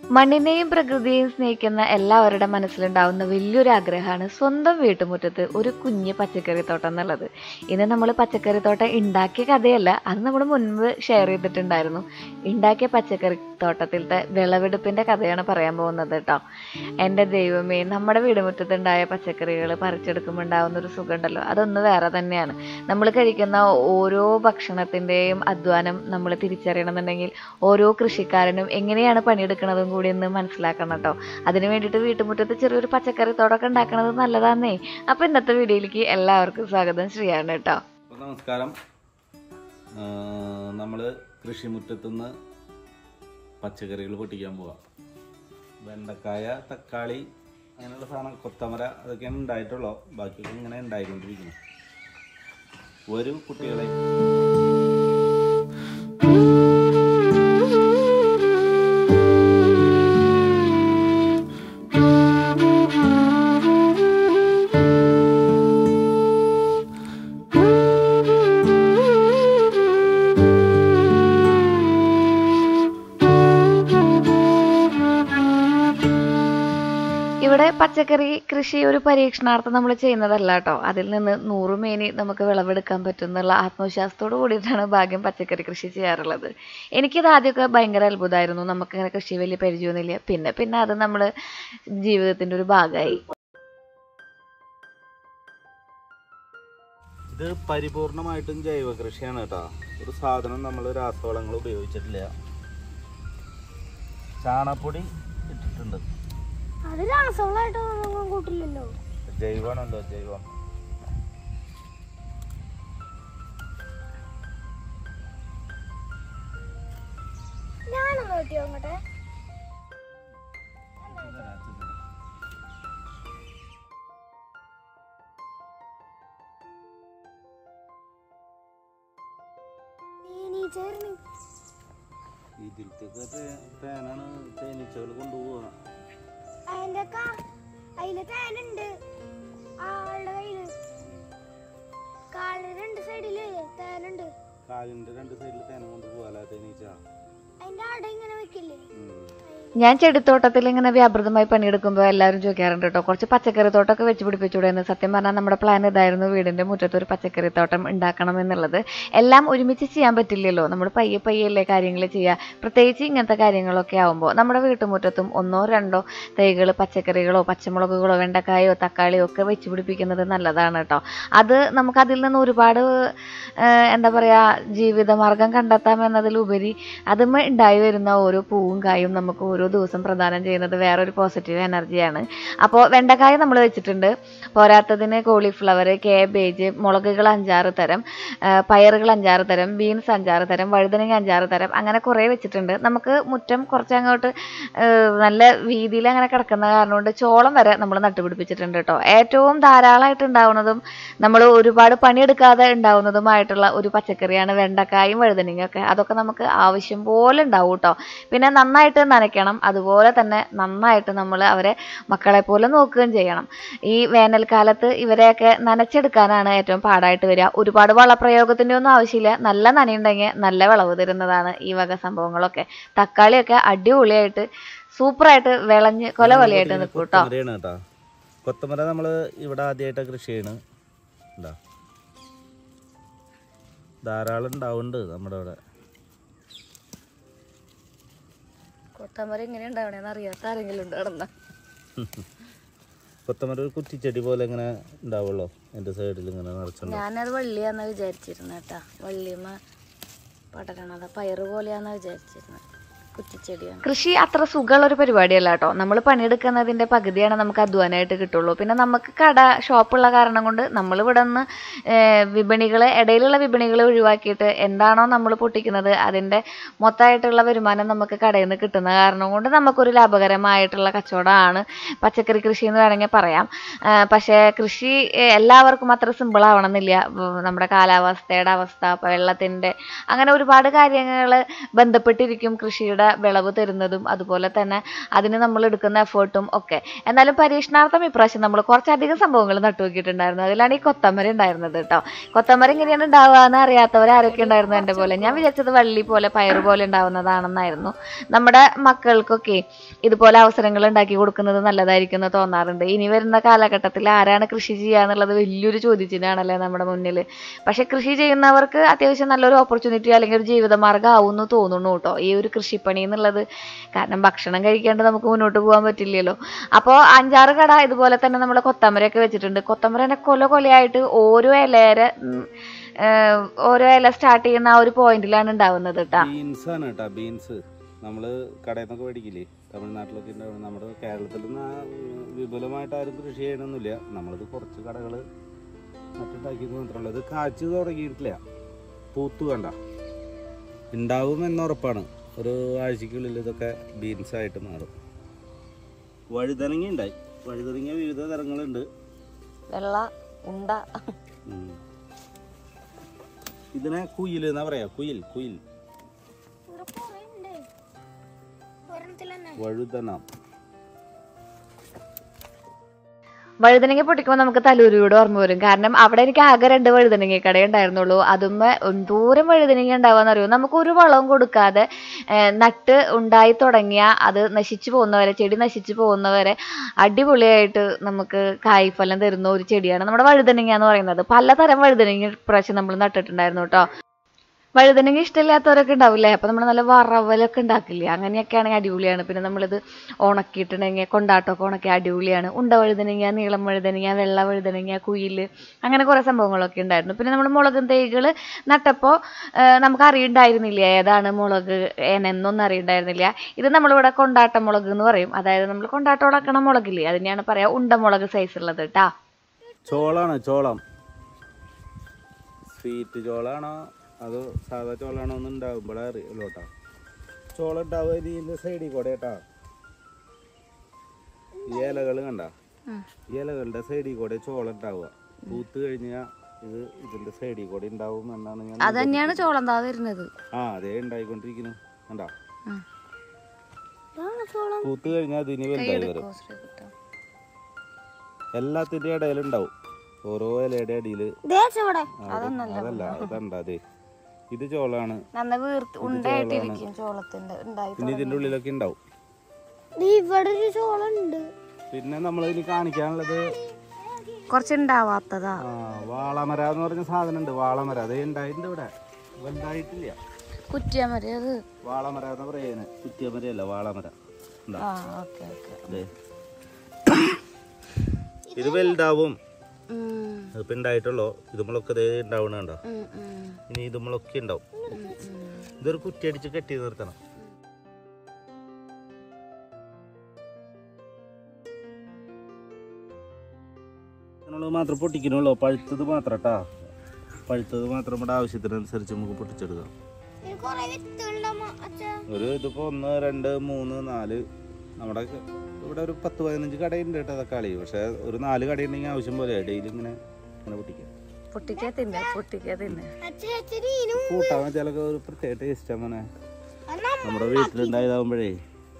മണ്ണിനെയും പ്രകൃതിയെയും സ്നേഹിക്കുന്ന എല്ലാവരുടെ മനസ്സിലുണ്ടാവുന്ന വലിയൊരു ആഗ്രഹമാണ് സ്വന്തം വീട്ടുമുറ്റത്ത് ഒരു കുഞ്ഞ് പച്ചക്കറിത്തോട്ടം എന്നുള്ളത് ഇന്ന് നമ്മൾ പച്ചക്കറിത്തോട്ടം ഉണ്ടാക്കിയ കഥയല്ല അത് നമ്മൾ മുൻപ് ഷെയർ ചെയ്തിട്ടുണ്ടായിരുന്നു ഉണ്ടാക്കിയ പച്ചക്കറിത്തോട്ടത്തിലത്തെ വിളവെടുപ്പിന്റെ കഥയാണ് പറയാൻ പോകുന്നത് കേട്ടോ എൻ്റെ ദൈവമേ നമ്മുടെ വീടുമുറ്റത്തുണ്ടായ പച്ചക്കറികൾ പറിച്ചെടുക്കുമ്പോൾ ഉണ്ടാവുന്ന ഒരു സുഖം ഉണ്ടല്ലോ അതൊന്ന് വേറെ തന്നെയാണ് നമ്മൾ കഴിക്കുന്ന ഓരോ ഭക്ഷണത്തിൻ്റെയും അധ്വാനം നമ്മൾ തിരിച്ചറിയണമെന്നുണ്ടെങ്കിൽ ഓരോ കൃഷിക്കാരനും എങ്ങനെയാണ് പണിയെടുക്കുന്നതും കൂടി ഒന്ന് മനസ്സിലാക്കണം കേട്ടോ അതിന് വേണ്ടിയിട്ട് വീട്ടുമുറ്റത്ത് ചെറിയൊരു പച്ചക്കറി തോടൊക്കെ ഉണ്ടാക്കണത് നല്ലതാന്നേ അപ്പൊ ഇന്നത്തെ വീഡിയോയിലേക്ക് എല്ലാവർക്കും സ്വാഗതം ശ്രീയാണ് കേട്ടോ അപ്പോൾ നമസ്കാരം നമ്മൾ കൃഷിമുറ്റത്തുനിന്ന് പച്ചക്കറികൾ പൊട്ടിക്കാൻ പോവാം വെണ്ടക്കായ തക്കാളി അങ്ങനെയുള്ള സാധനം കൊത്തമര അതൊക്കെയാണ് ഉണ്ടായിട്ടുള്ളൂ ബാക്കിയൊക്കെ ഇങ്ങനെ ഉണ്ടായിക്കൊണ്ടിരിക്കുന്നു ഒരു കുട്ടികളെ ഇവിടെ പച്ചക്കറി കൃഷി ഒരു പരീക്ഷണാർത്ഥം നമ്മൾ ചെയ്യുന്നതല്ല കേട്ടോ അതിൽ നിന്ന് നൂറുമേനി നമുക്ക് വിളവെടുക്കാൻ പറ്റുന്നുള്ള ആത്മവിശ്വാസത്തോട് കൂടിയിട്ടാണ് ഭാഗ്യം പച്ചക്കറി കൃഷി ചെയ്യാറുള്ളത് എനിക്കിത് ആദ്യമൊക്കെ ഭയങ്കര അത്ഭുതമായിരുന്നു നമുക്കിങ്ങനെ കൃഷി വലിയ പരിചയമൊന്നുമില്ല പിന്നെ പിന്നെ അത് നമ്മൾ ജീവിതത്തിന്റെ ഒരു ഭാഗമായി ഇത് പരിപൂർണമായിട്ടും ജൈവ കൃഷിയാണ് കേട്ടോ ഒരു സാധനം നമ്മൾ രാസവളങ്ങൾ ഉപയോഗിച്ചിട്ടില്ല ചാണപ്പൊടി ഇട്ടിട്ടുണ്ട് അത് രാസവളമായിട്ടൊന്നും കൂട്ടില്ലല്ലോ ജൈവമാണല്ലോ ജൈവം ഞാനൊന്ന് വെട്ടി നോക്കട്ടെ തേനീച്ചേർന്ന് ഇതിലത്തേക്ക് തേനാണ് തേനീച്ചകൾ കൊണ്ടുപോവുക അതിന്റെ അതില് തേനുണ്ട് ആളുടെ കയ്യില് കാലിന്റെ രണ്ട് സൈഡില് തേനുണ്ട് കാലിന്റെ രണ്ട് സൈഡിൽ തേന കൊണ്ടുപോകാല തേനീച്ച അതിന്റെ അട ഇങ്ങനെ വെക്കില്ലേ ഉം. ഞാൻ ചെടിത്തോട്ടത്തിൽ ഇങ്ങനെ വ്യാപൃതമായി പണിയെടുക്കുമ്പോൾ എല്ലാവരും ചോദിക്കാറുണ്ട് കേട്ടോ കുറച്ച് പച്ചക്കറി തോട്ടമൊക്കെ വെച്ച് പിടിപ്പിച്ചൂടെ എന്ന് സത്യം പറഞ്ഞാൽ നമ്മുടെ പ്ലാൻ ഇതായിരുന്നു വീടിന്റെ മുറ്റത്ത് ഒരു പച്ചക്കറി തോട്ടം ഉണ്ടാക്കണം എന്നുള്ളത് എല്ലാം ഒരുമിച്ച് ചെയ്യാൻ പറ്റില്ലല്ലോ നമ്മൾ പയ്യെ പയ്യല്ലേ കാര്യങ്ങൾ ചെയ്യുക പ്രത്യേകിച്ച് ഇങ്ങനത്തെ കാര്യങ്ങളൊക്കെ ആവുമ്പോൾ നമ്മുടെ വീട്ടുമുറ്റത്തും ഒന്നോ രണ്ടോ തൈകൾ പച്ചക്കറികളോ പച്ചമുളകുകളോ വെണ്ടക്കായോ തക്കാളിയോ ഒക്കെ വെച്ച് പിടിപ്പിക്കുന്നത് നല്ലതാണ് കേട്ടോ അത് നമുക്ക് അതിൽ നിന്ന് ഒരുപാട് ഏഹ്, എന്താ പറയുക ജീവിതമാർഗം കണ്ടെത്താം എന്നതിലുപരി അതുമ്മ ഉണ്ടായി വരുന്ന ഓരോ പൂവും കായും നമുക്ക് ഓരോ ദിവസം പ്രദാനം ചെയ്യുന്നത് വേറൊരു പോസിറ്റീവ് എനർജിയാണ് അപ്പോൾ വെണ്ടക്കായ നമ്മൾ വെച്ചിട്ടുണ്ട് പോരാത്തതിന് കോളിഫ്ലവർ കേബേജ് മുളകുകൾ അഞ്ചാറ് തരം ആ, പയറുകൾ അഞ്ചാറ് തരം ബീൻസ് അഞ്ചാറ് തരം വഴുതനങ്ങ അഞ്ചാറ് തരം അങ്ങനെ കുറേ വെച്ചിട്ടുണ്ട് നമുക്ക് മുറ്റം കുറച്ച് അങ്ങോട്ട് ആ, നല്ല വീതിയിൽ അങ്ങനെ കിടക്കുന്ന കാരണം കൊണ്ട് ചോളം വരെ നമ്മൾ നട്ടുപിടിപ്പിച്ചിട്ടുണ്ട് കേട്ടോ ഏറ്റവും ധാരാളമായിട്ട് ഉണ്ടാവുന്നതും നമ്മൾ ഒരുപാട് പണിയെടുക്കാതെ ഉണ്ടാവുന്നതുമായിട്ടുള്ള ഒരു പച്ചക്കറിയാണ് വെണ്ടക്കായും വഴുതനങ്ങയും ഒക്കെ അതൊക്കെ നമുക്ക് ആവശ്യം പോലെ ഉണ്ടാവും കേട്ടോ പിന്നെ നന്നായിട്ട് നനയ്ക്കണം അതുപോലെ തന്നെ നന്നായിട്ട് നമ്മൾ അവരെ മക്കളെ പോലെ നോക്കുകയും ചെയ്യണം ഈ വേനൽക്കാലത്ത് ഇവരെയൊക്കെ നനച്ചെടുക്കാനാണ് ഏറ്റവും പാടായിട്ട് വരിക ഒരുപാട് വളപ്രയോഗത്തിൻ്റെ ഒന്നും ആവശ്യമില്ല നല്ല നനയുണ്ടെങ്കിൽ നല്ല വിളവ് തരുന്നതാണ് ഈ വക സംഭവങ്ങളൊക്കെ തക്കാളിയൊക്കെ അടിപൊളിയായിട്ട് സൂപ്പറായിട്ട് വിളഞ്ഞ് കൊല കൊലയായിട്ട് നിൽക്കും കേട്ടോ കൊത്തമരയാണ് കേട്ടോ കൊത്തമര നമ്മൾ ഇവിടെ ആദ്യമായിട്ട് കൃഷി ചെയ്യണ് എന്താ ധാരാളം ഉണ്ടാവുന്നുണ്ട് നമ്മുടെ ഇവിടെ കൊത്തമര ഇങ്ങനെ ഉണ്ടാവണേന്ന് അറിയാത്ത ആരെങ്കിലും ഉണ്ട് കിടന്ന കൊത്തമര ഒരു കുറ്റിച്ചെടി പോലെ ഇങ്ങനെ ഉണ്ടാവുള്ളൂ എൻ്റെ സൈഡിൽ ഇങ്ങനെ നിറച്ചുണ്ട് ഞാനത് വള്ളിയാന്നാ വിചാരിച്ചിരുന്നത് കേട്ടാ വള്ളിയമ്മ പടരണത് പയറ് പോലെയാന്നാ വിചാരിച്ചിരുന്നത് കുറ്റിച്ചെടിയാണ് കൃഷി അത്ര സുഖമുള്ള ഒരു പരിപാടിയല്ല കേട്ടോ നമ്മൾ പണിയെടുക്കുന്നതിന്റെ പകുതിയാണ് നമുക്ക് അധ്വാനമായിട്ട് കിട്ടുള്ളൂ പിന്നെ നമുക്ക് കട ഷോപ്പുള്ള കാരണം കൊണ്ട് നമ്മൾ ഇവിടെ നിന്ന് വിപണികൾ ഇടയിലുള്ള വിപണികൾ ഒഴിവാക്കിയിട്ട് എന്താണോ നമ്മൾ പൊട്ടിക്കുന്നത് അതിന്റെ മൊത്തമായിട്ടുള്ള വരുമാനം നമുക്ക് കടയിൽ നിന്ന് കിട്ടുന്ന കാരണം കൊണ്ട് നമുക്കൊരു ലാഭകരമായിട്ടുള്ള കച്ചവടമാണ് പച്ചക്കറി കൃഷി എന്ന് വേണമെങ്കിൽ പറയാം ആ, പക്ഷേ കൃഷി ഏഹ്, എല്ലാവർക്കും അത്ര സിമ്പിൾ ആവണമെന്നില്ല ഉം, നമ്മുടെ കാലാവസ്ഥയുടെ അവസ്ഥ ഇപ്പൊ വെള്ളത്തിന്റെ അങ്ങനെ ഒരുപാട് കാര്യങ്ങൾ ബന്ധപ്പെട്ടിരിക്കും കൃഷിയുടെ വിളവ് തരുന്നതും അതുപോലെ തന്നെ അതിന് നമ്മൾ എടുക്കുന്ന എഫേർട്ടും ഒക്കെ എന്നാലും പരീക്ഷണാർത്ഥം ഇപ്രാവശ്യം നമ്മൾ കുറച്ചധികം സംഭവങ്ങൾ നട്ടുനോക്കിയിട്ടുണ്ടായിരുന്നു അതിലാണ് ഈ കൊത്തമര ഉണ്ടായിരുന്നത് കേട്ടോ കൊത്തമര എങ്ങനെയാണ് ഉണ്ടാവുക എന്ന് അറിയാത്തവർ ആരൊക്കെ ഉണ്ടായിരുന്നു എൻ്റെ പോലെ ഞാൻ വിചാരിച്ചത് വള്ളി പോലെ പയറ് പോലെ ഉണ്ടാവുന്നതാണെന്നായിരുന്നു നമ്മുടെ മക്കൾക്കൊക്കെ ഇതുപോലെ അവസരങ്ങൾ ഉണ്ടാക്കി കൊടുക്കുന്നത് നല്ലതായിരിക്കും എന്ന് തോന്നാറുണ്ട് ഇനി വരുന്ന കാലഘട്ടത്തിൽ ആരാണ് കൃഷി ചെയ്യുക എന്നുള്ളത് വലിയൊരു ചോദ്യചിഹ്നമാണല്ലേ നമ്മുടെ മുന്നിൽ പക്ഷെ കൃഷി ചെയ്യുന്നവർക്ക് അത്യാവശ്യം നല്ലൊരു ഓപ്പർച്യൂണിറ്റി അല്ലെങ്കിൽ ഒരു ജീവിതമാർഗ്ഗം ആവും എന്ന് തോന്നുന്നു കേട്ടോ ഈ ഒരു കൃഷിപ്പണി എന്നുള്ളത് കാരണം ഭക്ഷണം കഴിക്കാണ്ട് നമുക്ക് മുന്നോട്ട് പോകാൻ പറ്റില്ലല്ലോ അപ്പോൾ അഞ്ചാറ് കട ഇതുപോലെ തന്നെ നമ്മൾ കൊത്തമരയൊക്കെ വെച്ചിട്ടുണ്ട് കൊത്തമരനെ കൊല കൊലയായിട്ട് ഓരോ ഇലയരെ ഉം, ഏഹ്, ഓരോ ഇല സ്റ്റാർട്ട് ചെയ്യുന്ന ആ ഒരു പോയിന്റിലാണ് ഉണ്ടാവുന്നത് കേട്ടോ ബീൻസ് ആണ് കേട്ടോ ബീൻസ് നമ്മള് കടയിൽ നിന്നൊക്കെ മേടിക്കില്ലേ തമിഴ്നാട്ടിലൊക്കെ ഉണ്ടാവും നമ്മുടെ കേരളത്തിൽ വിപുലമായിട്ട് ആരും കൃഷി ചെയ്യണമെന്നില്ല നമ്മളിത് കുറച്ച് കടകൾ നട്ടുണ്ടാക്കിയത് മാത്രമല്ല ഇത് കാച്ചു തുടങ്ങിയിട്ടില്ല പൂത്തു വേണ്ട ഉണ്ടാവും എന്നുറപ്പാണ് ഒരു ആഴ്ചക്കുള്ളിൽ ഇതൊക്കെ ബീൻസ് ആയിട്ട് മാറും വഴുതനങ്ങ ഉണ്ടായി വഴുതനങ്ങ വിവിധ തരങ്ങളുണ്ട് വെള്ള ഉണ്ട ഉം. ഇതിനെ കുയിൽ എന്നാ പറയാ കുയിൽ കുയിൽ ഇവിടെ കുറെ ഉണ്ട് ഒരെണ്ണത്തിൽ തന്നെ വഴുതന വഴുതനങ്ങ പൊട്ടിക്കുമ്പോൾ നമുക്ക് തലൂരിയോട് ഓർമ്മ വരും കാരണം അവിടെ എനിക്ക് ആകെ രണ്ട് വഴുതനങ്ങ കടയേ ഉണ്ടായിരുന്നുള്ളൂ അതുമ്മ എന്തോരം വഴുതനങ്ങ ഉണ്ടാവാന്ന് അറിയോ നമുക്ക് ഒരു വളവും കൊടുക്കാതെ ഏഹ്, നട്ട് ഉണ്ടായി തുടങ്ങിയ അത് നശിച്ചു പോകുന്നവരെ ചെടി നശിച്ചു പോകുന്നവരെ അടിപൊളിയായിട്ട് നമുക്ക് കായ്ഫലം തരുന്ന ഒരു ചെടിയാണ് നമ്മുടെ വഴുതനങ്ങ എന്ന് പറയുന്നത് പലതരം വഴുതനങ്ങ ഇപ്രാവശ്യം നമ്മൾ നട്ടിട്ടുണ്ടായിരുന്നു കേട്ടോ വഴുതനങ്ങ ഇഷ്ടമില്ലാത്തവരൊക്കെ ഉണ്ടാവില്ലേ അപ്പൊ നമ്മൾ നല്ല വറവലൊക്കെ ഉണ്ടാക്കില്ലേ അങ്ങനെയൊക്കെ ആണെങ്കിൽ അടിപൊളിയാണ് പിന്നെ നമ്മളിത് ഉണക്കിയിട്ടുണ്ടെങ്കിൽ കൊണ്ടാട്ടമൊക്കെ ഉണക്കി അടിപൊളിയാണ് ഉണ്ട വഴുതനങ്ങ നീളം വഴുതനങ്ങ വെള്ള വഴുതനങ്ങ കുയിൽ അങ്ങനെ കുറേ സംഭവങ്ങളൊക്കെ ഉണ്ടായിരുന്നു പിന്നെ നമ്മൾ മുളകും തൈകൾ നട്ടപ്പോൾ നമുക്ക് അറിയണ്ടായിരുന്നില്ല ഏതാണ് മുളക് എന്നൊന്നും അറിയണ്ടായിരുന്നില്ല ഇത് നമ്മളിവിടെ കൊണ്ടാട്ട മുളക് എന്ന് പറയും അതായത് നമ്മൾ കൊണ്ടാട്ടം ഉടക്കണ മുളകില്ലേ അതിനെയാണ് പറയാ ഉണ്ടമുളക് സൈസ് ഉള്ളത് കേട്ടാ ചോളാണ് ചോളം സ്വീറ്റ് ചോളാണോ അതോ സാധാ ചോളാണോ എന്ന് ഉണ്ടാവുമ്പോഴേ അറിയുള്ളൂ കേട്ടോ ചോളം ഉണ്ടാവുക ഇതിന്റെ സൈഡിൽ കൂടെ കേട്ടാ ഈ ഇലകൾ കണ്ട ഈ ഇലകളുടെ സൈഡിൽ കൂടെ ചോളം ഉണ്ടാവുക പൂത്ത് കഴിഞ്ഞാൽ ഇത് ഇതിന്റെ സൈഡിൽ കൂടെ ഉണ്ടാവും എന്നാണ് ഞാൻ അത് തന്നെയാണ് ചോളം താ വരുന്നത് ആ അതേ ഉണ്ടായിക്കൊണ്ടിരിക്കുന്നു കണ്ടാ ഇതാണ് ചോളം പൂത്ത് കഴിഞ്ഞാൽ അതിന് വലുതായി വരും എല്ലാത്തിന്റെ ഇടയിലുണ്ടാവും ഓരോ ഇലയുടെ അടിയിൽ ദേ ചോടെ അതല്ല അതണ്ട അതെ ഇത് ചോളാണ് നന്ന വീർത്ത് ഉണ്ടായിട്ടിരിക്കും ചോളത്തിന്റെ ഉണ്ടായി പിന്നെ ഇതിന്റെ ഉള്ളിലൊക്കെ ഉണ്ടാവും ദേ ഇവിടെ ഒരു ചോളം ഉണ്ട് പിന്നെ നമ്മൾ ഇനി കാണിക്കാനുള്ളത് കുറച്ച് ഉണ്ടാവാത്തതാ ആ, വാളമര എന്ന് പറഞ്ഞ സാധനം ഉണ്ട് വാളമര അതേ ഉണ്ടായിട്ടുണ്ട് ഇവിടെ വലുതായിട്ടില്ല കുറ്റിയമരി അത് വാളമര എന്ന് പറയുന്നത് കുറ്റിയമരയല്ല വാളമര ഉണ്ടാ ആ ഓക്കെ ഓക്കെ അതെ ഇത് വലുതാവും അതിപ്പോ ഉണ്ടായിട്ടുള്ളൂ ഇതുമ്മളൊക്കെ ഇതേ ഉണ്ടാവണുണ്ടോ ഇനി ഇതുമ്മളൊക്കെ ഉണ്ടാവും ഇതൊരു കുറ്റി അടിച്ച് കെട്ടി നിർത്തണം അങ്ങനെയുള്ളത് മാത്രം പൊട്ടിക്കണുള്ളൂ പഴുത്തത് മാത്രം കേട്ടാ പഴുത്തത് മാത്രം നമ്മുടെ ആവശ്യത്തിനനുസരിച്ച് നമുക്ക് പൊട്ടിച്ചെടുക്കാം ഇതിന് കൊറേ വിത്തുകളുണ്ടാവും അച്ഛാ ഒരു ഇതിപ്പോ ഒന്ന് രണ്ട് മൂന്ന് നാല് നമ്മുടെ ക- ഇവിടെ ഒരു പത്ത് പതിനഞ്ച് കടയുണ്ട് കേട്ടോ തക്കാളി പക്ഷെ ഒരു നാല് കടയുണ്ടെങ്കിൽ ആവശ്യം പോലെ ഡെയിലി ഇങ്ങനെ ഇങ്ങനെ പൊട്ടിക്കാം പൊട്ടിക്കാ തിന്നെ പൊട്ടിക്കാ തിന്നെ അച്ഛൻ അച്ഛന് ഇതിനും കൂട്ടാൻ വെച്ചാലൊക്കെ ഒരു പ്രത്യേക ടേസ്റ്റ് മോനെ അത് നമ്മ- നമ്മുടെ വീട്ടിലുണ്ടായതാവുമ്പോഴേ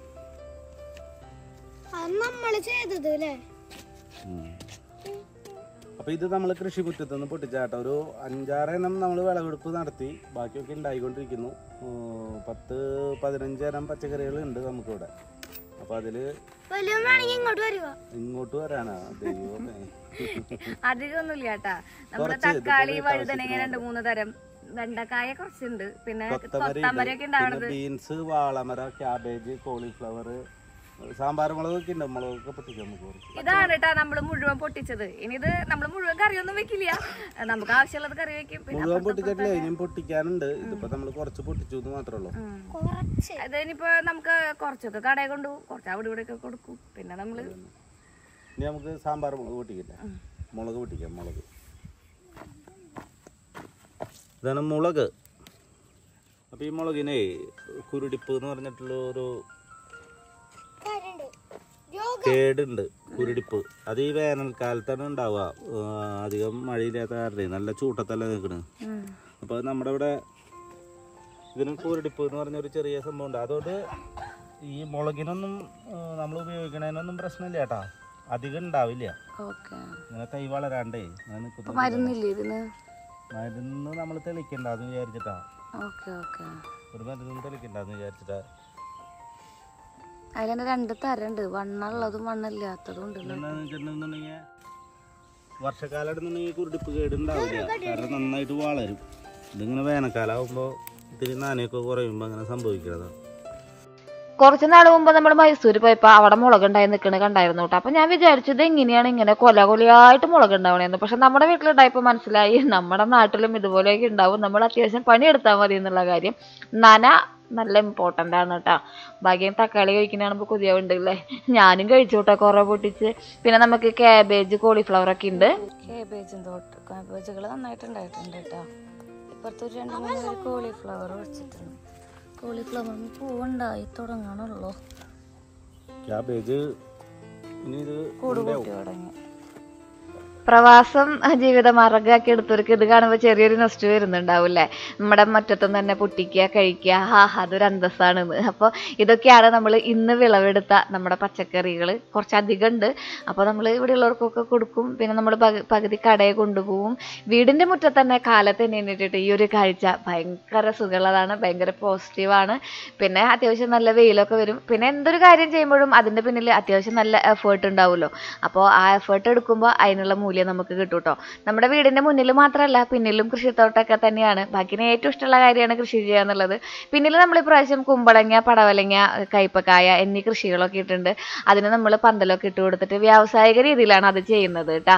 അത് നമ്മള് ചെയ്തത് അല്ലേ ഉം. അപ്പൊ ഇത് നമ്മൾ കൃഷിമുറ്റത്ത് നിന്ന് പൊട്ടിച്ചാട്ടോ ഒരു അഞ്ചാറെണ്ണം നമ്മൾ വിളവെടുപ്പ് നടത്തി ബാക്കിയൊക്കെ ഉണ്ടായിക്കൊണ്ടിരിക്കുന്നു ഉം, പത്ത് പതിനഞ്ച് ഇനം പച്ചക്കറികളുണ്ട് നമുക്കിവിടെ അപ്പൊ അതില് വലിയ വേണമെങ്കിൽ ഇങ്ങോട്ട് വരിക ഇങ്ങോട്ട് വരാനാ ദൈവമേ അധികമൊന്നുമില്ല കേട്ടാ നമ്മള് കുറച്ച് ഇത് തക്കാളി കുറേ വഴുതനങ്ങ രണ്ട് മൂന്ന് തരം വെണ്ടക്കായ കുറച്ചുണ്ട് പിന്നെ കൊത്തമരി കൊത്തമരൊക്കെ ഉണ്ടാവണത് ബീൻസ് വാളമര ക്യാബേജ് കോളിഫ്ലവർ സാമ്പാർ മുളകൊക്കെ ഉണ്ട് മുളകൊക്കെ പൊട്ടിക്കാം നമുക്ക് കുറച്ച്. ഇതാണ് കേട്ടാ നമ്മള് മുഴുവൻ പൊട്ടിച്ചത് ഇനി ഇത് നമ്മള് മുഴുവൻ കറിയൊന്നും വെക്കില്ല നമുക്ക് ആവശ്യമുള്ളത് കറി വെക്കും പിന്നെ മുഴുവൻ പൊട്ടിച്ചിട്ടില്ല ഇനിയും പൊട്ടിക്കാനുണ്ട് ഇതിപ്പോ നമ്മൾ കുറച്ച് പൊട്ടിച്ചു എന്ന് മാത്രമേ ഉള്ളൂ കുറച്ച് ഇതിനിപ്പോ നമുക്ക് കുറച്ചൊക്കെ കടയിൽ കൊണ്ടുപോകും കുറച്ച് അവിടെ ഇവിടെ ഒക്കെ കൊടുക്കും പിന്നെ നമ്മള് ഇനി നമുക്ക് സാമ്പാർ മുളക് പൊട്ടിക്കില്ല മുളക് പൊട്ടിക്കാം മുളക് ഇതാണ് മുളക് അപ്പൊ ഈ മുളകിനെ കുരുടിപ്പ് എന്ന് പറഞ്ഞിട്ടുള്ള ഒരു കാര്യണ്ട് യോഗ കേടുണ്ട് കുരുടിപ്പ് അത് ഈ വേനൽക്കാലത്താണ് ഉണ്ടാവുക ആ, അധികം മഴയില്ലാത്ത കാരണം നല്ല ചൂട്ടത്തല്ല നിൽക്കണ് അപ്പോൾ നമ്മുടെ ഇവിടെ ഇതിന് കൂരടിപ്പ് എന്ന് പറഞ്ഞൊരു ചെറിയ സംഭവം ഉണ്ട് അതുകൊണ്ട് ഈ മുളകിനൊന്നും നമ്മൾ ഉപയോഗിക്കണതിനൊന്നും പ്രശ്നമില്ല കേട്ടാ അധികം ഉണ്ടാവില്ല ഓക്കെ ഇങ്ങനെ തൈ വളരാണ്ടേ ഇങ്ങനെ അപ്പൊ നിൽക്കുന്നു മരുന്നില്ലേ ഇതിന് മരുന്ന് നമ്മൾ തെളിക്കണ്ടെന്ന് വിചാരിച്ചിട്ടാ ഓക്കെ ഓക്കെ ഒരു മരുന്നും തെളിക്കണ്ടെന്ന് വിചാരിച്ചിട്ടാ അതിലെന്നെ രണ്ട് തരണ്ട് വണ്ണുള്ളതും വണ്ണില്ലാത്തതും ഉണ്ടല്ലോ എന്താണെന്ന് വെച്ചിട്ടുണ്ടെന്നുണ്ടെങ്കിൽ വർഷക്കാലം ഇടുന്നുണ്ടെങ്കിൽ കുരുടിപ്പ് കേടുണ്ടാവില്ല കാരണം നന്നായിട്ട് വളരും ഇതിങ്ങനെ വേനൽക്കാലം ആകുമ്പോൾ ഇത്തിരി നാനയൊക്കെ കുറയുമ്പോൾ അങ്ങനെ സംഭവിക്കുന്നതാണ് കുറച്ച് നാൾ മുമ്പ് നമ്മൾ മൈസൂർ പോയപ്പോ അവിടെ മുളക് ഉണ്ടായി നിൽക്കണ കണ്ടായിരുന്നു കേട്ടോ അപ്പൊ ഞാൻ വിചാരിച്ചു ഇത് എങ്ങനെയാണ് ഇങ്ങനെ കൊല കൊലയായിട്ട് മുളക് ഉണ്ടാവണേന്ന് പക്ഷെ നമ്മുടെ വീട്ടിലുണ്ടായപ്പോ മനസ്സിലായി നമ്മുടെ നാട്ടിലും ഇതുപോലെയൊക്കെ ഉണ്ടാവും നമ്മൾ അത്യാവശ്യം പണിയെടുത്താൽ മതി എന്നുള്ള കാര്യം നന നല്ല ഇമ്പോർട്ടൻ്റ് ആണ് കേട്ടോ ഭാഗ്യം തക്കാളി കഴിക്കുന്ന കാണുമ്പോൾ കൊതിയാവുണ്ട് അല്ലേ ഞാനും കഴിച്ചു കേട്ടോ കുറേ പൊട്ടിച്ച് പിന്നെ നമുക്ക് കാബേജ് കോളിഫ്ലവർ ഒക്കെ ഉണ്ട് കാബേജും തോട്ട് കാബേജുകൾ നന്നായിട്ടുണ്ടായിട്ടുണ്ട് കേട്ടോ ഇപ്പുറത്ത് ഒരു രണ്ട് മൂന്ന് പേര് കോളിഫ്ലവർ വെച്ചിട്ടുണ്ട് കോളിഫ്ലവറിന് പൂവുണ്ടായി തുടങ്ങണുള്ളൂ ക്യാബേജ് ഇനി ഇത് കൂട് കൂട്ടി തുടങ്ങി പ്രവാസം ജീവിത മാർഗമാക്കി എടുത്തവർക്ക് ഇത് കാണുമ്പോൾ ചെറിയൊരു നൊസ്റ്റ് വരുന്നുണ്ടാവില്ലേ നമ്മുടെ മുറ്റത്തും തന്നെ പൊട്ടിക്കുക കഴിക്കുക ഹാ അതൊരു അന്തസ്സാണെന്ന് അപ്പോൾ ഇതൊക്കെയാണ് നമ്മൾ ഇന്ന് വിളവെടുത്ത നമ്മുടെ പച്ചക്കറികൾ കുറച്ചധികം ഉണ്ട് അപ്പോൾ നമ്മൾ ഇവിടെ ഉള്ളവർക്കൊക്കെ കൊടുക്കും പിന്നെ നമ്മൾ പകുതി കടയിൽ കൊണ്ടുപോകും വീടിൻ്റെ മുറ്റത്ത് തന്നെ കാലത്ത് തന്നെ എണീറ്റിട്ട് ഈ ഒരു കാഴ്ച ഭയങ്കര സുഖമുള്ളതാണ് ഭയങ്കര പോസിറ്റീവാണ് പിന്നെ അത്യാവശ്യം നല്ല വെയിലൊക്കെ വരും പിന്നെ എന്തൊരു കാര്യം ചെയ്യുമ്പോഴും അതിൻ്റെ പിന്നിൽ അത്യാവശ്യം നല്ല എഫേർട്ട് ഉണ്ടാവുമല്ലോ അപ്പോൾ ആ എഫേർട്ട് എടുക്കുമ്പോൾ അതിനുള്ള മൂല്യം നമുക്ക് കിട്ടും കേട്ടോ നമ്മുടെ വീടിൻ്റെ മുന്നിൽ മാത്രമല്ല പിന്നിലും കൃഷിത്തോട്ടമൊക്കെ തന്നെയാണ് ബാക്കിന് ഏറ്റവും ഇഷ്ടമുള്ള കാര്യമാണ് കൃഷി ചെയ്യുക എന്നുള്ളത് പിന്നിൽ നമ്മൾ ഇപ്രാവശ്യം കുമ്പളങ്ങ പടവലങ്ങ കയ്പക്കായ എന്നീ കൃഷികളൊക്കെ ഇട്ടിട്ടുണ്ട് അതിന് നമ്മൾ പന്തലൊക്കെ ഇട്ട് കൊടുത്തിട്ട് വ്യാവസായിക രീതിയിലാണ് അത് ചെയ്യുന്നത് കേട്ടോ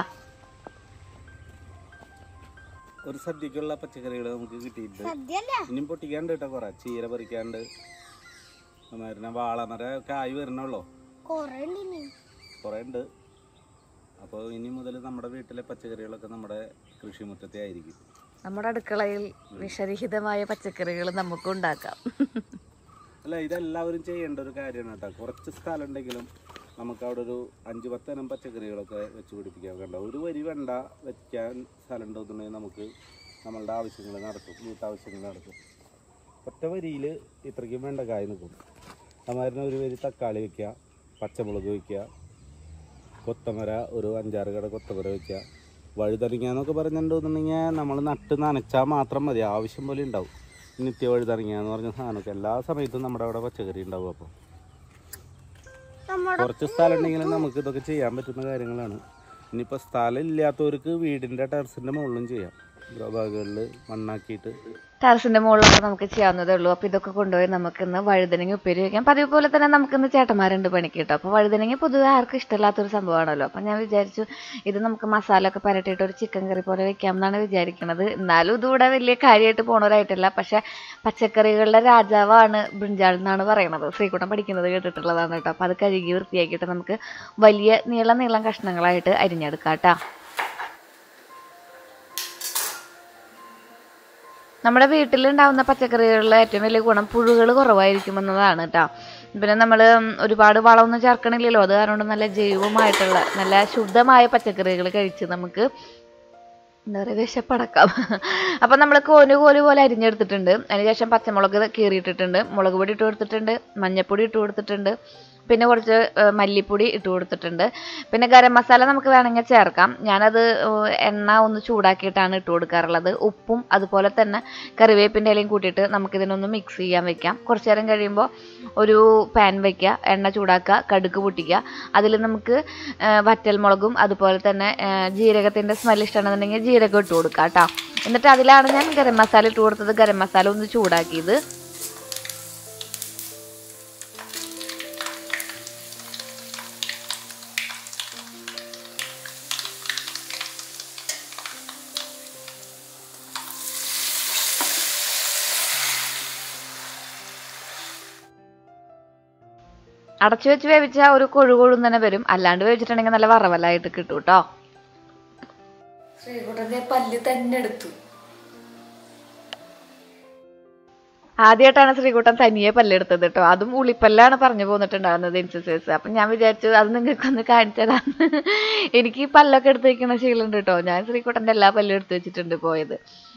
ഒരു സദ്യക്കുള്ള പച്ചക്കറികൾ നമുക്ക് കിട്ടിയിട്ടുണ്ട് സദ്യല്ല ഇനിയും പൊട്ടിക്കാണ്ട് കേട്ടോ കുറെ ചീര പറിക്കാണ്ട് മരുന്ന വാളമര കായ് വരണുള്ളൂ കൊറേ ഉണ്ട് ഇനി കുറേ ഉണ്ട് അപ്പോൾ ഇനി മുതൽ നമ്മുടെ വീട്ടിലെ പച്ചക്കറികളൊക്കെ നമ്മുടെ കൃഷിമുറ്റത്തെ ആയിരിക്കും നമ്മുടെ അടുക്കളയിൽ വിഷരഹിതമായ പച്ചക്കറികൾ നമുക്ക് ഉണ്ടാക്കാം അല്ല ഇതെല്ലാവരും ചെയ്യേണ്ട ഒരു കാര്യമാണ് കേട്ടോ കുറച്ച് സ്ഥലം ഉണ്ടെങ്കിലും നമുക്ക് അവിടെ ഒരു അഞ്ച് പത്തനം പച്ചക്കറികളൊക്കെ വെച്ച് പിടിപ്പിക്കാൻ കണ്ട ഒരു വരി വെണ്ട വെക്കാൻ സ്ഥലം ഉണ്ടെന്നുണ്ടെങ്കിൽ നമുക്ക് നമ്മളുടെ ആവശ്യങ്ങൾ നടക്കും വീട്ടാവശ്യങ്ങൾ നടക്കും ഒറ്റ വരിയിൽ ഇത്രയ്ക്കും വെണ്ട കായ് നിൽക്കും അതുമാതിരി ഒരു വരി തക്കാളി വയ്ക്കുക പച്ചമുളക് വയ്ക്കുക കൊത്തമര ഒരു അഞ്ചാറ് കട കൊത്തമര വയ്ക്കുക വഴുതനങ്ങ എന്നൊക്കെ പറഞ്ഞിട്ടുണ്ടെന്നുണ്ടെങ്കിൽ നമ്മൾ നട്ട് നനച്ചാൽ മാത്രം മതി ആവശ്യം പോലെ ഉണ്ടാവും നിത്യ വഴുതനങ്ങ എന്ന് പറഞ്ഞ സാധനമൊക്കെ എല്ലാ സമയത്തും നമ്മുടെ അവിടെ പച്ചക്കറി ഉണ്ടാവും അപ്പോൾ നമ്മുടെ കുറച്ച് സ്ഥലം ഉണ്ടെങ്കിലും നമുക്ക് ഇതൊക്കെ ചെയ്യാൻ പറ്റുന്ന കാര്യങ്ങളാണ് ഇനിയിപ്പോൾ സ്ഥലം ഇല്ലാത്തവർക്ക് വീടിൻ്റെ ടെറസിൻ്റെ മുകളിലും ചെയ്യാം ഗ്രോ ബാഗുകളിൽ മണ്ണാക്കിയിട്ട് ടെറസിന്റെ മുകളിലൊക്കെ നമുക്ക് ചെയ്യാവുന്നതേ ഉള്ളൂ അപ്പോൾ ഇതൊക്കെ കൊണ്ടുപോയി നമുക്കിന്ന് വഴുതനങ്ങ ഉപ്പേരി വയ്ക്കാം പതിവ് പോലെ തന്നെ നമുക്കിന്ന് ചേട്ടന്മാരുണ്ട് പണിക്ക് കേട്ടോ അപ്പോൾ വഴുതനങ്ങ പൊതുവെ ആർക്കും ഇഷ്ടമില്ലാത്തൊരു സംഭവമാണല്ലോ അപ്പോൾ ഞാൻ വിചാരിച്ചു ഇത് നമുക്ക് മസാല ഒക്കെ പരട്ടിയിട്ട് ഒരു ചിക്കൻ കറി പോലെ വെക്കാം എന്നാണ് വിചാരിക്കുന്നത് എന്നാലും ഇതിവിടെ വലിയ കാര്യമായിട്ട് പോണവരായിട്ടില്ല പക്ഷെ പച്ചക്കറികളുടെ രാജാവാണ് ബ്രിഞ്ചാൾ എന്നാണ് പറയുന്നത് ശ്രീകുട്ടം പഠിക്കുന്നത് കേട്ടിട്ടുള്ളതാണ് കേട്ടോ അപ്പോൾ അത് കഴുകി വൃത്തിയാക്കിയിട്ട് നമുക്ക് വലിയ നീളം നീളം കഷ്ണങ്ങളായിട്ട് അരിഞ്ഞെടുക്കാം കേട്ടോ നമ്മുടെ വീട്ടിലുണ്ടാവുന്ന പച്ചക്കറികളിലെ ഏറ്റവും വലിയ ഗുണം പുഴുകൾ കുറവായിരിക്കും എന്നതാണ് കേട്ടോ പിന്നെ നമ്മൾ ഒരുപാട് വളമൊന്നും ചേർക്കണില്ലല്ലോ അത് കാരണം കൊണ്ട് നല്ല ജൈവമായിട്ടുള്ള നല്ല ശുദ്ധമായ പച്ചക്കറികൾ കഴിച്ച് നമുക്ക് എന്താ പറയുക വിശപ്പടക്കാം അപ്പം നമ്മൾ കോല് കോല് പോലെ അരിഞ്ഞെടുത്തിട്ടുണ്ട് അതിനുശേഷം പച്ചമുളക് കീറിയിട്ടിട്ടുണ്ട് മുളക് പൊടി ഇട്ട് കൊടുത്തിട്ടുണ്ട് മഞ്ഞൾപ്പൊടി ഇട്ട് കൊടുത്തിട്ടുണ്ട് പിന്നെ കുറച്ച് ഏഹ്, മല്ലിപ്പൊടി ഇട്ട് കൊടുത്തിട്ടുണ്ട് പിന്നെ ഗരം മസാല നമുക്ക് വേണമെങ്കിൽ ചേർക്കാം ഞാനത് ഏഹ്, എണ്ണ ഒന്ന് ചൂടാക്കിയിട്ടാണ് ഇട്ട് കൊടുക്കാറുള്ളത് ഉപ്പും അതുപോലെ തന്നെ കറിവേപ്പിൻ്റെ ഇലയും കൂട്ടിയിട്ട് നമുക്കിതിനൊന്ന് മിക്സ് ചെയ്യാൻ വെക്കാം കുറച്ച് നേരം കഴിയുമ്പോൾ ഒരു പാൻ വെക്കുക എണ്ണ ചൂടാക്കുക കടുക് പൊട്ടിക്കുക അതിൽ നമുക്ക് ഏഹ്, വറ്റൽമുളകും അതുപോലെ തന്നെ ഏഹ്, ജീരകത്തിൻ്റെ സ്മെൽ ഇഷ്ടമാണെന്നുണ്ടെങ്കിൽ ജീരകം ഇട്ട് കൊടുക്കുക കേട്ടോ എന്നിട്ട് അതിലാണ് ഞാൻ ഗരം മസാല ഇട്ട് കൊടുത്തത് ഗരം മസാല ഒന്ന് ചൂടാക്കിയത് അടച്ചു വെച്ച് വേവിച്ചാൽ ഒരു കൊഴു കൊഴും തന്നെ വരും അല്ലാണ്ട് വേവിച്ചിട്ടുണ്ടെങ്കിൽ നല്ല വറവലായിട്ട് കിട്ടും കേട്ടോ ശ്രീകുട്ടന്റെ പല്ല് തന്നെ എടുത്തു ആദ്യമായിട്ടാണ് ശ്രീകുട്ടൻ തനിയെ പല്ലെടുത്തത് കേട്ടോ അതും ഉളിപ്പല്ലാണ് പറഞ്ഞു പോന്നിട്ടുണ്ടാകുന്നത് ഇൻസസേഴ്സ് അപ്പം ഞാൻ വിചാരിച്ചു അത് നിങ്ങൾക്കൊന്ന് കാണിച്ചതാന്ന് എനിക്ക് ഈ പല്ലൊക്കെ എടുത്ത് വെക്കണ ശീലമുണ്ട് കേട്ടോ ഞാൻ ശ്രീകുട്ടൻ്റെ എല്ലാ പല്ലും എടുത്ത് വെച്ചിട്ടുണ്ട് പോയത്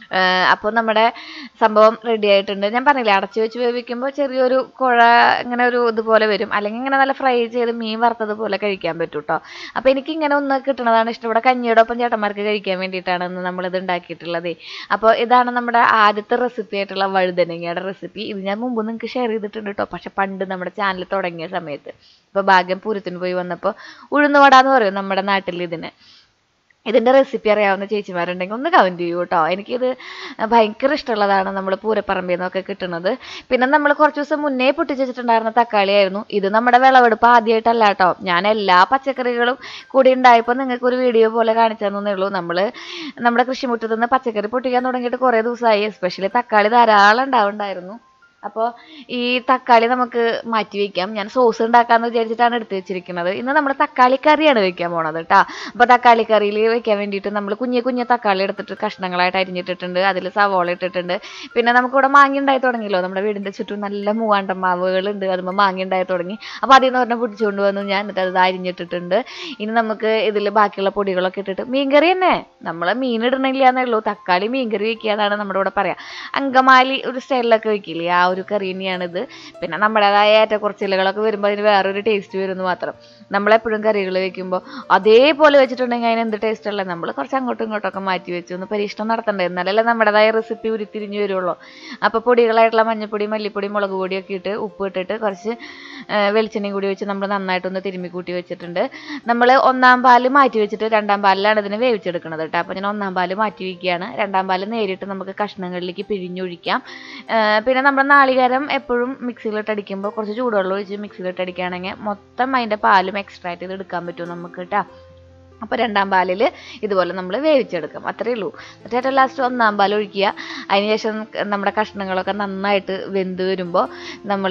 അപ്പോൾ നമ്മുടെ സംഭവം റെഡി ആയിട്ടുണ്ട് ഞാൻ പറഞ്ഞില്ലേ അടച്ചു വെച്ച് വേവിക്കുമ്പോൾ ചെറിയൊരു കുഴ ഇങ്ങനെ ഒരു ഇതുപോലെ വരും അല്ലെങ്കിൽ ഇങ്ങനെ നല്ല ഫ്രൈ ചെയ്ത് മീൻ വറുത്തത് പോലെ കഴിക്കാൻ പറ്റും കേട്ടോ അപ്പോൾ എനിക്ക് ഇങ്ങനെ ഒന്ന് കിട്ടുന്നതാണ് ഇഷ്ടം ഇവിടെ കഞ്ഞിയുടെ ഒപ്പം ചേട്ടന്മാർക്ക് കഴിക്കാൻ വേണ്ടിയിട്ടാണ് ഇന്ന് നമ്മളിത് ഉണ്ടാക്കിയിട്ടുള്ളത് അപ്പോൾ ഇതാണ് നമ്മുടെ ആദ്യത്തെ റെസിപ്പി ആയിട്ടുള്ള വഴുതനങ്ങയുടെ റെസിപ്പി ഇത് ഞാൻ മുമ്പ് നിങ്ങൾക്ക് ഷെയർ ചെയ്തിട്ടുണ്ട് കേട്ടോ പക്ഷെ പണ്ട് നമ്മുടെ ചാനൽ തുടങ്ങിയ സമയത്ത് ഇപ്പോൾ ഭാഗ്യം പൂരത്തിന് പോയി വന്നപ്പോൾ ഉഴുന്നുവട എന്ന് പറയും നമ്മുടെ നാട്ടിൽ ഇതിന് ഇതിൻ്റെ റെസിപ്പി അറിയാവുന്ന ചേച്ചിമാരുണ്ടെങ്കിൽ ഒന്ന് കമൻറ്റ് ചെയ്യൂ കേട്ടോ എനിക്കിത് ഭയങ്കര ഇഷ്ടമുള്ളതാണ് നമ്മൾ പൂരപ്പറമ്പിൽ നിന്നൊക്കെ കിട്ടുന്നത് പിന്നെ നമ്മൾ കുറച്ച് ദിവസം മുന്നേ പൊട്ടിച്ച് വെച്ചിട്ടുണ്ടായിരുന്ന തക്കാളിയായിരുന്നു ഇത് നമ്മുടെ വിളവെടുപ്പ് ആദ്യമായിട്ടല്ല കേട്ടോ ഞാൻ എല്ലാ പച്ചക്കറികളും കൂടി ഉണ്ടായപ്പോൾ നിങ്ങൾക്ക് ഒരു വീഡിയോ പോലെ കാണിച്ചു തന്നേ ഉള്ളൂ നമ്മൾ നമ്മുടെ കൃഷിമുറ്റത്ത് നിന്ന് പച്ചക്കറി പൊട്ടിക്കാൻ തുടങ്ങിയിട്ട് കുറേ ദിവസമായി എസ്പെഷ്യലി തക്കാളി ധാരാളം ഉണ്ടാവുണ്ടായിരുന്നു അപ്പോൾ ഈ തക്കാളി നമുക്ക് മാറ്റി വെക്കാം ഞാൻ സോസ് ഉണ്ടാക്കാമെന്ന് വിചാരിച്ചിട്ടാണ് എടുത്ത് വെച്ചിരിക്കുന്നത് ഇന്ന് നമ്മൾ തക്കാളി കറിയാണ് വെക്കാൻ പോണത് കേട്ടോ അപ്പോൾ തക്കാളി കറിയിൽ വെക്കാൻ വേണ്ടിയിട്ട് നമ്മൾ കുഞ്ഞു കുഞ്ഞു തക്കാളി എടുത്തിട്ട് കഷ്ണങ്ങളായിട്ട് അരിഞ്ഞിട്ടിട്ടുണ്ട് അതിൽ സവോള ഇട്ടിട്ടുണ്ട് പിന്നെ നമുക്കിവിടെ മാങ്ങ ഉണ്ടായി തുടങ്ങിയല്ലോ നമ്മുടെ വീടിൻ്റെ ചുറ്റും നല്ല മൂവാണ്ടൻ മാവുകളുണ്ട് അതുമ്പോൾ മാങ്ങ ഉണ്ടായി തുടങ്ങി അപ്പോൾ അതിൽ നിന്ന് പറഞ്ഞാൽ പിടിച്ചുകൊണ്ട് വന്നു ഞാൻ എന്നിട്ട് അത് അരിഞ്ഞിട്ടിട്ടുണ്ട് ഇനി നമുക്ക് ഇതിൽ ബാക്കിയുള്ള പൊടികളൊക്കെ ഇട്ടിട്ട് മീൻകറി തന്നെ നമ്മൾ മീൻ ഇടണില്ല എന്നേ ഉള്ളൂ തക്കാളി മീൻകറി വെക്കുക എന്നാണ് നമ്മുടെ ഇവിടെ പറയാം അങ്കമാലി ഒരു സ്റ്റൈലിലൊക്കെ വെക്കില്ലേ ആ ഒരു കറി തന്നെയാണിത് പിന്നെ നമ്മുടേതായ ഏറ്റക്കുറച്ചിലുകളൊക്കെ വരുമ്പോൾ അതിന് വേറൊരു ടേസ്റ്റ് വരുന്നു മാത്രം നമ്മളെപ്പോഴും കറികൾ വെക്കുമ്പോൾ അതേപോലെ വെച്ചിട്ടുണ്ടെങ്കിൽ അതിന് എന്ത് ടേസ്റ്റ് ഉള്ളത് നമ്മൾ കുറച്ച് അങ്ങോട്ടും ഇങ്ങോട്ടൊക്കെ മാറ്റി വെച്ചു ഒന്ന് പരീക്ഷണം നടത്തണ്ടേ എന്നാലല്ലേ നമ്മുടേതായ റെസിപ്പി ഉരുത്തിരിഞ്ഞ് വരുള്ളൂ അപ്പോൾ പൊടികളായിട്ടുള്ള മഞ്ഞപ്പൊടി മല്ലിപ്പൊടി മുളക് പൊടിയൊക്കെ ഇട്ട് ഉപ്പ് ഇട്ടിട്ട് കുറച്ച് ആ, വെളിച്ചെണ്ണയും കൂടി വെച്ച് നമ്മൾ നന്നായിട്ടൊന്ന് തിരുമ്മി കൂട്ടി വെച്ചിട്ടുണ്ട് നമ്മൾ ഒന്നാം പാല് മാറ്റി വെച്ചിട്ട് രണ്ടാം പാലിലാണ് ഇതിനെ വേവിച്ചെടുക്കുന്നത് കേട്ടോ അപ്പോൾ ഞാൻ ഒന്നാം പാല് മാറ്റി വയ്ക്കുകയാണ് രണ്ടാം പാല് നേരിട്ട് നമുക്ക് കഷ്ണങ്ങളിലേക്ക് പിഴിഞ്ഞൊഴിക്കാം ആ, പിന്നെ നമ്മൾ നാളികേരം എപ്പോഴും മിക്സിയിലിട്ട് അടിക്കുമ്പോൾ കുറച്ച് ചൂടുവെള്ളം ഒഴിച്ച് മിക്സിയിലിട്ട് അടിക്കുകയാണെങ്കിൽ മൊത്തം അതിൻ്റെ പാലും എക്സ്ട്രാക്ട് ചെയ്ത് എടുക്കാൻ പറ്റും നമുക്ക് കേട്ടോ അപ്പോൾ രണ്ടാം പാലിൽ ഇതുപോലെ നമ്മൾ വേവിച്ചെടുക്കും അത്രയേ ഉള്ളൂ എന്നിട്ട് ഏറ്റവും ലാസ്റ്റ് ഒന്നാം പാൽ ഒഴിക്കുക അതിനുശേഷം നമ്മുടെ കഷ്ണങ്ങളൊക്കെ നന്നായിട്ട് വെന്ത് വരുമ്പോൾ നമ്മൾ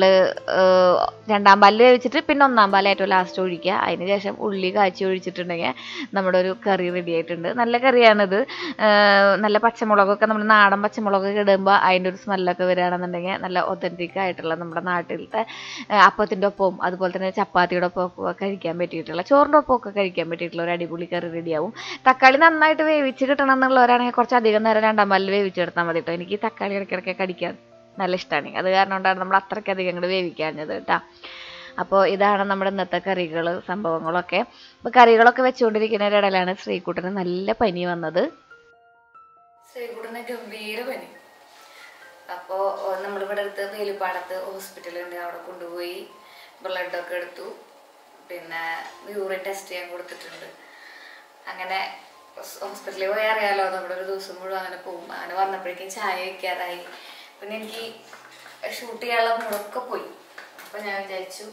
രണ്ടാം പാലിൽ വേവിച്ചിട്ട് പിന്നെ ഒന്നാം പാൽ ഏറ്റവും ലാസ്റ്റ് ഒഴിക്കുക അതിന് ശേഷം ഉള്ളി കാച്ചി ഒഴിച്ചിട്ടുണ്ടെങ്കിൽ നമ്മുടെ ഒരു കറി റെഡി ആയിട്ടുണ്ട് നല്ല കറിയാണിത് ഏഹ് നല്ല പച്ചമുളകൊക്കെ നമ്മൾ നാടൻ പച്ചമുളകൊക്കെ ഇടുമ്പോൾ അതിൻ്റെ ഒരു സ്മെല്ലൊക്കെ വരികയാണെന്നുണ്ടെങ്കിൽ നല്ല ഒത്തൻറ്റിക് ആയിട്ടുള്ള നമ്മുടെ നാട്ടിലത്തെ ഏഹ് അപ്പത്തിൻ്റെ ഒപ്പവും അതുപോലെ തന്നെ ചപ്പാത്തിയുടെ ഒപ്പമൊക്കെ കഴിക്കാൻ പറ്റിയിട്ടുള്ള ചോറിൻ്റെ ഒപ്പമൊക്കെ കഴിക്കാൻ പറ്റിയിട്ടുള്ള ഒരു അടിപൊളി കറി റെഡിയാവും തക്കാളി നന്നായിട്ട് വേവിച്ച് കിട്ടണം എന്നുള്ളവരാണെങ്കിൽ കുറച്ച് അധികം നേരം രണ്ടാം പാലിൽ വേവിച്ചെടുത്താൽ മതി കേട്ടോ എനിക്ക് ഈ തക്കാളി ഇടയ്ക്കിടയ്ക്ക് കടിക്കാൻ നല്ല ഇഷ്ടമാണ് അത് കാരണം കൊണ്ടാണ് നമ്മൾ അത്രയ്ക്കധികം അങ്ങോട്ട് വേവിക്കാഞ്ഞത് കേട്ടോ അപ്പോൾ ഇതാണ് നമ്മുടെ ഇന്നത്തെ കറികൾ സംഭവങ്ങളൊക്കെ അപ്പോൾ കറികളൊക്കെ വെച്ചുകൊണ്ടിരിക്കുന്ന ഇടയിലാണ് ശ്രീകുട്ടന് നല്ല പനി വന്നത് ശ്രീകുട്ടന് ഗംഭീര പനി അപ്പോൾ നമ്മളിവിടെ അടുത്ത് വേലിപ്പാടത്ത് ഹോസ്പിറ്റലുണ്ട് അവിടെ കൊണ്ടുപോയി ബ്ലഡൊക്കെ എടുത്തു പിന്നെ യൂറിൻ ടെസ്റ്റ് ചെയ്യാൻ കൊടുത്തിട്ടുണ്ട് അങ്ങനെ ഹോസ്- ഹോസ്പിറ്റലിൽ പോയി അറിയാലോ നമ്മുടെ ഒരു ദിവസം മുഴുവൻ അങ്ങനെ പോകും അങ്ങനെ വന്നപ്പോഴേക്കും ചായ വയ്ക്കാറായി പിന്നെ എനിക്ക് ഷൂട്ട് ചെയ്യാനുള്ള മൂടൊക്കെ പോയി അപ്പം ഞാൻ വിചാരിച്ചു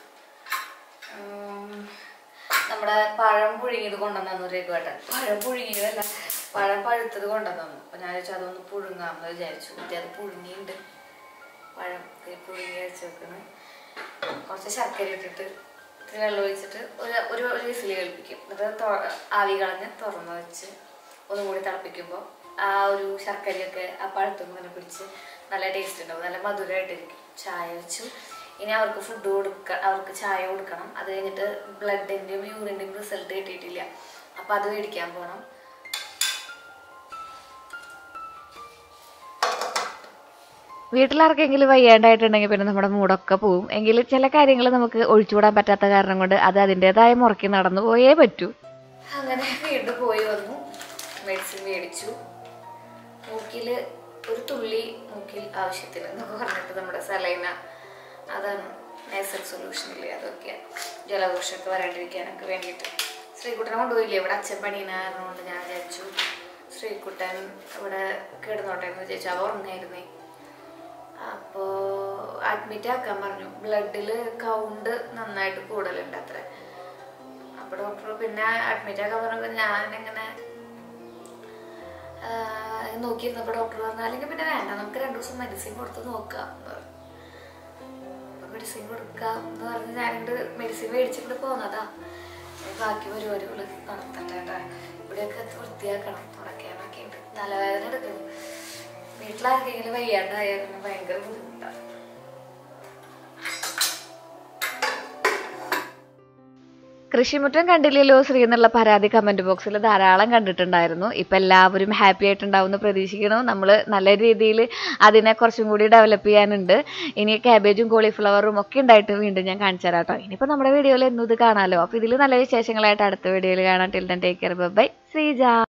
ഉം, നമ്മുടെ പഴം പുഴുങ്ങിയത് കൊണ്ടുവന്നു രഘുവേട്ടൻ പഴം പുഴുങ്ങിയതല്ല പഴം പഴുത്തത് കൊണ്ടുവന്നു അപ്പൊ ഞാൻ വിചാരിച്ചു അതൊന്ന് പുഴുങ്ങാമെന്ന് വിചാരിച്ചു മറ്റേ അത് പുഴുങ്ങിയുണ്ട് പഴം ദേ പുഴുങ്ങി വെച്ച് വെക്കുന്നത് കുറച്ച് ശർക്കര ഇട്ടിട്ട് ഇത്തിരി വെള്ളം ഒഴിച്ചിട്ട് ഒരു ഒരു ഒരു വിസിൽ കേൾപ്പിക്കും എന്നിട്ട് തൊ- ആവി കളഞ്ഞ് തുറന്ന് വെച്ച് ഒന്നും കൂടി തിളപ്പിക്കുമ്പോൾ ആ ഒരു ശർക്കരയൊക്കെ ആ പഴത്തും ഇങ്ങനെ പിടിച്ച് നല്ല ടേസ്റ്റ് ഉണ്ടാവും നല്ല മധുരമായിട്ടിരിക്കും ചായ വെച്ചു ഇനി അവർക്ക് ഫുഡ് കൊടുക്ക അവർക്ക് ചായ കൊടുക്കണം അത് കഴിഞ്ഞിട്ട് ബ്ലഡിൻ്റെയും യൂറിൻ്റെയും റിസൾട്ട് കിട്ടിയിട്ടില്ല അപ്പം അത് മേടിക്കാൻ പോകണം വീട്ടിലാർക്കെങ്കിലും വയ്യാണ്ടായിട്ടുണ്ടെങ്കിൽ പിന്നെ നമ്മുടെ മൂടൊക്കെ പോവും എങ്കിലും ചില കാര്യങ്ങൾ നമുക്ക് ഒഴിച്ചുകൂടാൻ പറ്റാത്ത കാരണം കൊണ്ട് അത് അതിൻ്റെതായ മുറയ്ക്ക് നടന്നു പോയേ പറ്റൂ അങ്ങനെ വീണ്ടും പോയി വന്നു മെഡിസിൻ മേടിച്ചു മൂക്കിൽ ഒരു തുള്ളി മൂക്കിൽ ആവശ്യത്തിന് എന്നൊക്കെ പറഞ്ഞിട്ട് നമ്മുടെ സലൈന അതാണ് നേസൽ സൊല്യൂഷനില്ലേ അതൊക്കെ ജലദോഷമൊക്കെ വരാണ്ടിരിക്കാനൊക്കെ വേണ്ടിയിട്ട് ശ്രീകുട്ടനെ കൊണ്ടുപോയില്ലേ ഇവിടെ അച്ഛൻ പണീനായിരുന്നുകൊണ്ട് ഞാൻ വിചാരിച്ചു ശ്രീകുട്ടൻ ഇവിടെ കിടന്നോട്ടെ എന്ന് വിചാരിച്ചു അവ ഉറങ്ങായിരുന്നേ അപ്പോൾ അഡ്മിറ്റ് ആക്കാൻ പറഞ്ഞു ബ്ലഡിൽ കൗണ്ട് നന്നായിട്ട് കൂടുതലുണ്ട് അത്ര അപ്പൊ ഡോക്ടർ പിന്നെ അഡ്മിറ്റ് ആക്കാൻ പറഞ്ഞപ്പോൾ ഞാനിങ്ങനെ ആഹ് നോക്കിയിരുന്നപ്പോൾ ഡോക്ടർ പറഞ്ഞു അല്ലെങ്കിൽ പിന്നെ വേണ്ട നമുക്ക് രണ്ടു ദിവസം മെഡിസിൻ കൊടുത്ത് നോക്കാം എന്ന് പറഞ്ഞു മെഡിസിൻ കൊടുക്കാം എന്ന് പറഞ്ഞ് ഞാനിങ്ങോട്ട് മെഡിസിൻ മേടിച്ചിട്ട് പോന്നതാ ഇനി ബാക്കി പരിപാടികൾ നടത്തണ്ട കേട്ടോ ഇവിടെയൊക്കെ വൃത്തിയാക്കണം തുടയ്ക്കാനൊക്കെ ഉണ്ട് തലവേദന എടുക്കണം വീട്ടിലാർക്കെങ്കിലും വയ്യാണ്ടായാൽ പിന്നെ ഭയങ്കര ബുദ്ധിമുട്ടാണ് കൃഷിമുറ്റം കണ്ടില്ലല്ലോ ശ്രീ എന്നുള്ള പരാതി കമന്റ് ബോക്സിൽ ധാരാളം കണ്ടിട്ടുണ്ടായിരുന്നു ഇപ്പം എല്ലാവരും ഹാപ്പി ആയിട്ടുണ്ടാവും എന്ന് പ്രതീക്ഷിക്കുന്നു നമ്മൾ നല്ല രീതിയിൽ അതിനെ കുറച്ചും കൂടി ഡെവലപ്പ് ചെയ്യാനുണ്ട് ഇനി കാബേജും കോളിഫ്ലവറും ഒക്കെ ഉണ്ടായിട്ട് വീണ്ടും ഞാൻ കാണിച്ചു തരാം കേട്ടോ ഇനിയിപ്പോൾ നമ്മുടെ വീഡിയോയിൽ എന്നും ഇത് കാണാമല്ലോ അപ്പോൾ ഇതിൽ നല്ല വിശേഷങ്ങളായിട്ട് അടുത്ത വീഡിയോയിൽ കാണാം till then take care bye Sreeja